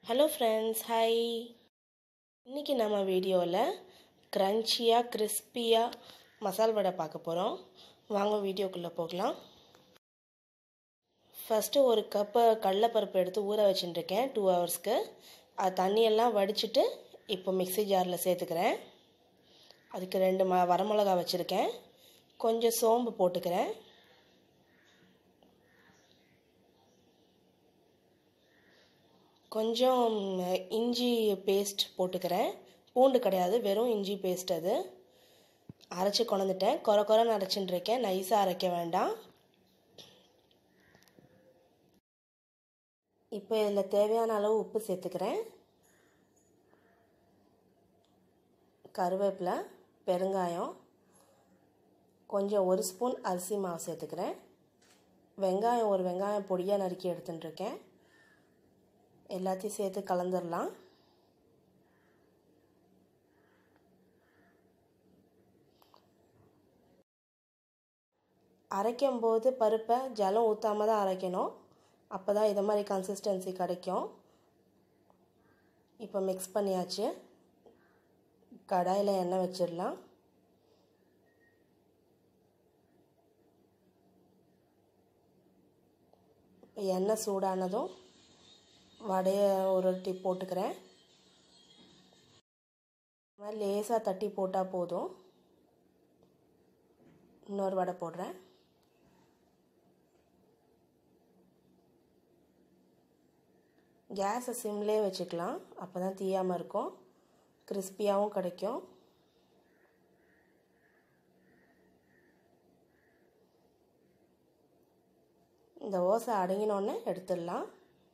hello friends hi இன்றைக்கி நம்ம வீடியோவில் க்ரன்ச்சியாக கிறிஸ்பியாக மசால் வடை பார்க்க போகிறோம் வாங்க வீடியோக்குள்ளே போகலாம் ஃபஸ்ட்டு ஒரு கப்பு கடலைப்பருப்பு எடுத்து ஊற வச்சுட்டுருக்கேன் டூ ஹவர்ஸ்க்கு அது தண்ணியெல்லாம் வடிச்சிட்டு இப்போ மிக்சி ஜாரில் சேர்த்துக்கிறேன் அதுக்கு ரெண்டு ம வரமிளகா வச்சுருக்கேன் கொஞ்சம் சோம்பு போட்டுக்கிறேன் கொஞ்சம் இஞ்சி பேஸ்ட் போட்டுக்கிறேன் பூண்டு கிடையாது வெறும் இஞ்சி பேஸ்ட் அது அரைச்சி கொண்டுட்டேன் குறை குறைன்னு அரைச்சின்னு இருக்கேன் நைஸாக அரைக்க வேண்டாம் இப்போ இதில் தேவையான அளவு உப்பு சேர்த்துக்கிறேன் கருவேப்பிலை பெருங்காயம் கொஞ்சம் ஒரு ஸ்பூன் அரிசி மாவு சேர்த்துக்கிறேன் வெங்காயம் ஒரு வெங்காயம் பொடியாக நறுக்கி எடுத்துட்டுருக்கேன் எல்லாத்தையும் சேர்த்து கலந்துடலாம் அரைக்கும் போது பருப்பை ஜலம் ஊற்றாம தான் அரைக்கணும் அப்போ தான் இதை மாதிரி கன்சிஸ்டன்சி கிடைக்கும் இப்போ மிக்ஸ் பண்ணியாச்சு கடாயில் எண்ணெய் வச்சிடலாம் இப்போ எண்ணெய் சூடானதும் வடையை உருட்டி போட்டுக்கிறேன் இந்த மாதிரி லேசாக தட்டி போட்டால் போதும் இன்னொரு வடை போடுறேன் கேஸை சிம்லேயே வச்சுக்கலாம் அப்போ தான் தீயாமல் இருக்கும் கிறிஸ்பியாகவும் கிடைக்கும் இந்த ஓசை அடங்கினோடனே எடுத்துடலாம்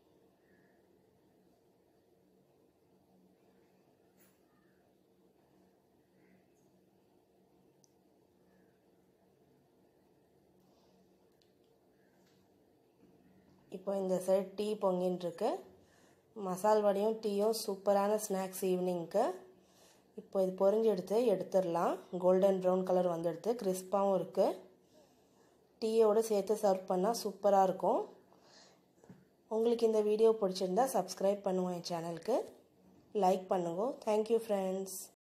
இப்போ இந்த சைட் டீ பொங்கின்ட்டுருக்கு மசால் வடையும் டீயும் சூப்பரான ஸ்நாக்ஸ் ஈவினிங்க்கு இப்போ இது பொறிஞ்சு எடுத்து எடுத்துடலாம் கோல்டன் ப்ரௌன் கலர் வந்துடுது கிறிஸ்பாகவும் இருக்குது டீயோடு சேர்த்து சர்வ் பண்ணால் சூப்பராக இருக்கும் உங்களுக்கு இந்த வீடியோ பிடிச்சிருந்தா சப்ஸ்கிரைப் பண்ணுவோம் என் சேனலுக்கு லைக் பண்ணுங்க தேங்க்யூ ஃப்ரெண்ட்ஸ்